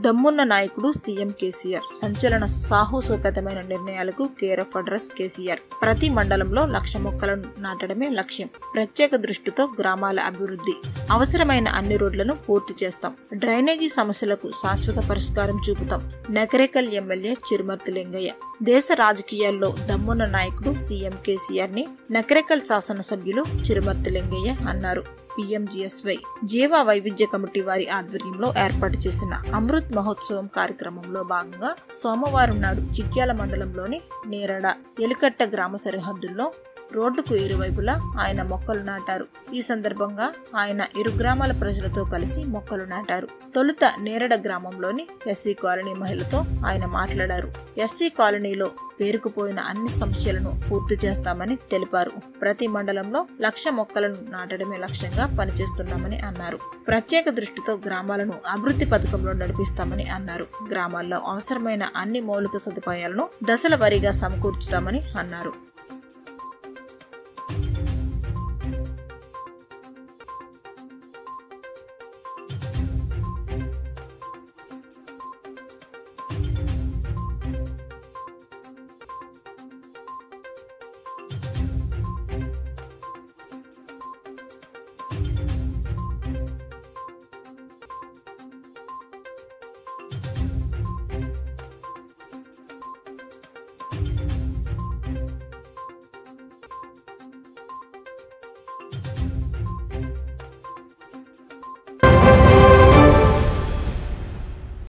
దమ్మున్న నాయకుడు సీఎం కేసీఆర్ సంచలన సాహసోపేతమైన నిర్ణయాలకు కేర్ ఆఫ్ అడ్రస్ కేసీఆర్ ప్రతి మండలంలో లక్ష మొక్కలను నాటడమే లక్ష్యం ప్రత్యేక దృష్టితో గ్రామాల అభివృద్ధి అవసరమైన అన్ని రోడ్లను పూర్తి చేస్తాం డ్రైనేజీ సమస్యలకు శాశ్వత పరిష్కారం చూపుతాం నకరేకల్ ఎమ్మెల్యే చిరుమర్తి లింగయ్య దేశ రాజకీయాల్లో దమ్మున్న నాయకుడు సీఎం కేసీఆర్ ని నకరేకల్ శాసనసభ్యులు చిరుమర్తి లింగయ్య అన్నారు పిఎంజిఎస్వై జీవ వైవిధ్య కమిటీ వారి ఆధ్వర్యంలో ఏర్పాటు చేసిన అమృత్ మహోత్సవం కార్యక్రమంలో భాగంగా సోమవారం నాడు చిట్యాల మండలంలోని నేరడ ఎలికట్ట గ్రామ సరిహద్దుల్లో రోడ్డుకు ఇరువైపులా ఆయన మొక్కలు నాటారు ఈ సందర్భంగా ఆయన ఇరు గ్రామాల ప్రజలతో కలిసి మొక్కలు నాటారు తొలుత నేరడ గ్రామంలోని ఎస్సీ కాలనీ మహిళతో ఆయన మాట్లాడారు ఎస్సీ కాలనీలో పేరుకుపోయిన అన్ని సమస్యలను పూర్తి చేస్తామని తెలిపారు ప్రతి మండలంలో లక్ష మొక్కలను నాటడమే లక్ష్యంగా పనిచేస్తున్నామని అన్నారు ప్రత్యేక దృష్టితో గ్రామాలను అభివృద్ధి పథకంలో నడిపిస్తామని అన్నారు గ్రామాల్లో అవసరమైన అన్ని మౌలిక సదుపాయాలను దశల వారీగా సమకూర్చుతామని అన్నారు